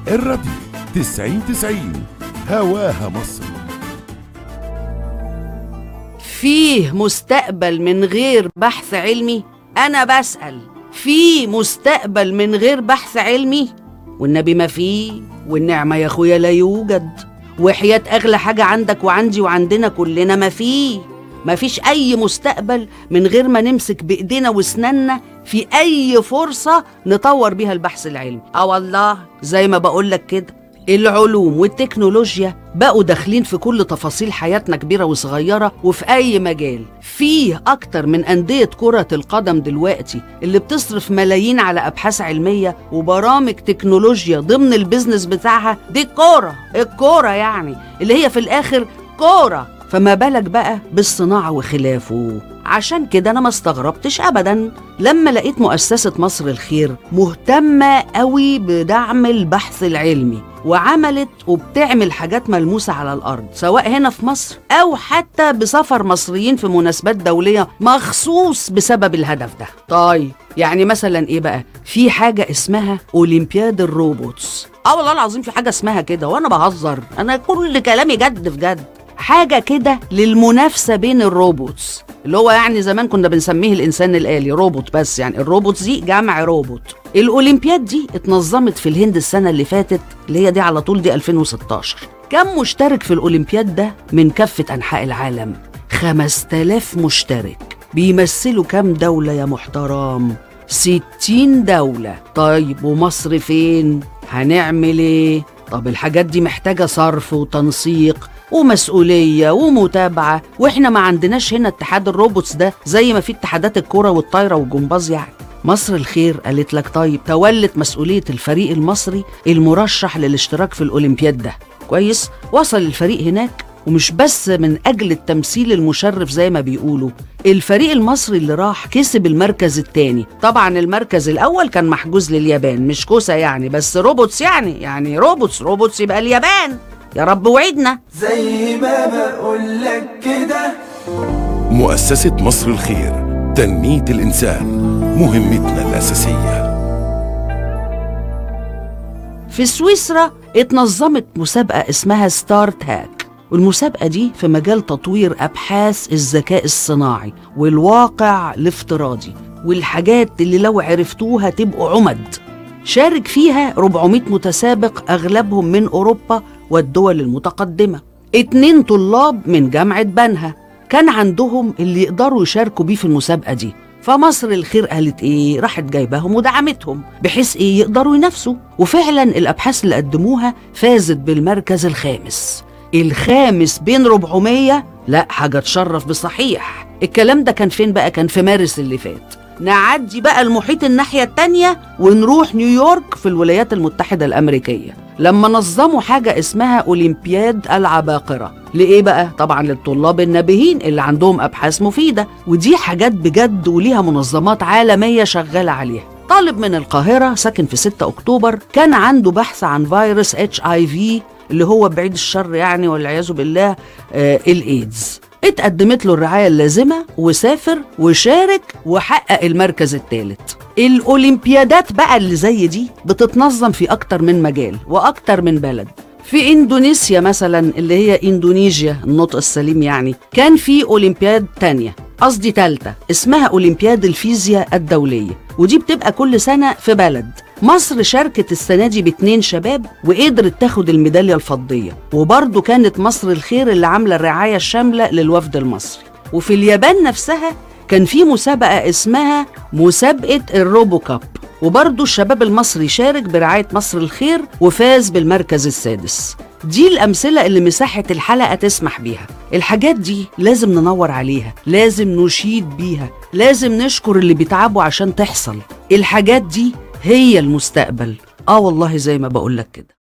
الراديو 90 90 هواها مصر فيه مستقبل من غير بحث علمي انا بسأل فيه مستقبل من غير بحث علمي والنبي ما فيه والنعمة يا اخويا لا يوجد وحياة اغلى حاجة عندك وعندي وعندنا كلنا ما فيه ما فيش اي مستقبل من غير ما نمسك بايدينا واسناننا في اي فرصة نطور بيها البحث العلمي اه والله زي ما بقولك كده العلوم والتكنولوجيا بقوا داخلين في كل تفاصيل حياتنا كبيرة وصغيرة وفي أي مجال فيه أكتر من أندية كرة القدم دلوقتي اللي بتصرف ملايين على أبحاث علمية وبرامج تكنولوجيا ضمن البيزنس بتاعها دي الكورة الكورة يعني اللي هي في الآخر كورة فما بالك بقى بالصناعة وخلافه عشان كده أنا ما استغربتش أبدا لما لقيت مؤسسة مصر الخير مهتمة قوي بدعم البحث العلمي وعملت وبتعمل حاجات ملموسة على الأرض سواء هنا في مصر أو حتى بسفر مصريين في مناسبات دولية مخصوص بسبب الهدف ده طيب يعني مثلا إيه بقى في حاجة اسمها أولمبياد الروبوتس اه والله العظيم في حاجة اسمها كده وأنا بهزر أنا كل كلامي جد في جد حاجة كده للمنافسة بين الروبوتس اللي هو يعني زمان كنا بنسميه الإنسان الآلي روبوت بس يعني الروبوتس دي جمع روبوت الأولمبياد دي اتنظمت في الهند السنة اللي فاتت اللي هي دي على طول دي 2016 كم مشترك في الأولمبياد ده من كافة أنحاء العالم 5000 مشترك بيمثلوا كام دولة يا محترم 60 دولة طيب ومصر فين هنعمل ايه طب الحاجات دي محتاجة صرف وتنسيق ومسؤولية ومتابعة واحنا ما عندناش هنا اتحاد الروبوتس ده زي ما في اتحادات الكرة والطايرة والجمباز يعني مصر الخير قالت لك طيب تولت مسؤولية الفريق المصري المرشح للاشتراك في الأولمبياد ده كويس وصل الفريق هناك ومش بس من أجل التمثيل المشرف زي ما بيقولوا الفريق المصري اللي راح كسب المركز الثاني طبعا المركز الأول كان محجوز لليابان مش كوسة يعني بس روبوتس يعني يعني روبوتس روبوتس يبقى اليابان يا رب وعدنا زي ما بقولك كده مؤسسة مصر الخير تنمية الإنسان مهمتنا الأساسية في سويسرا اتنظمت مسابقة اسمها ستارت هاك والمسابقة دي في مجال تطوير أبحاث الذكاء الصناعي والواقع الافتراضي والحاجات اللي لو عرفتوها تبقوا عمد شارك فيها 400 متسابق أغلبهم من أوروبا والدول المتقدمة اتنين طلاب من جامعة بنها كان عندهم اللي يقدروا يشاركوا بيه في المسابقة دي فمصر الخير قالت ايه راحت جايباهم ودعمتهم بحيث ايه يقدروا ينافسوا وفعلا الابحاث اللي قدموها فازت بالمركز الخامس الخامس بين 400 لا حاجه تشرف بصحيح الكلام ده كان فين بقى كان في مارس اللي فات نعدي بقى المحيط الناحية التانية ونروح نيويورك في الولايات المتحدة الأمريكية لما نظموا حاجة اسمها أولمبياد العباقرة لإيه بقى؟ طبعا للطلاب النابهين اللي عندهم أبحاث مفيدة ودي حاجات بجد وليها منظمات عالمية شغالة عليها طالب من القاهرة ساكن في 6 أكتوبر كان عنده بحث عن فيروس اتش اي في اللي هو بعيد الشر يعني والعياذ بالله آه الإيدز اتقدمت له الرعاية اللازمة وسافر وشارك وحقق المركز الثالث الأولمبيادات بقى اللي زي دي بتتنظم في أكتر من مجال وأكتر من بلد في اندونيسيا مثلا اللي هي اندونيسيا النطق السليم يعني كان في اولمبياد تانية قصدي تالتة اسمها اولمبياد الفيزياء الدولية ودي بتبقى كل سنة في بلد مصر شاركت السنة دي باتنين شباب وقدرت تاخد الميدالية الفضية وبرضه كانت مصر الخير اللي عاملة الرعاية الشاملة للوفد المصري وفي اليابان نفسها كان في مسابقة اسمها مسابقة الروبو كاب وبرضه الشباب المصري شارك برعاية مصر الخير وفاز بالمركز السادس دي الأمثلة اللي مساحة الحلقة تسمح بيها الحاجات دي لازم ننور عليها لازم نشيد بيها لازم نشكر اللي بيتعبوا عشان تحصل الحاجات دي هي المستقبل آه والله زي ما بقولك كده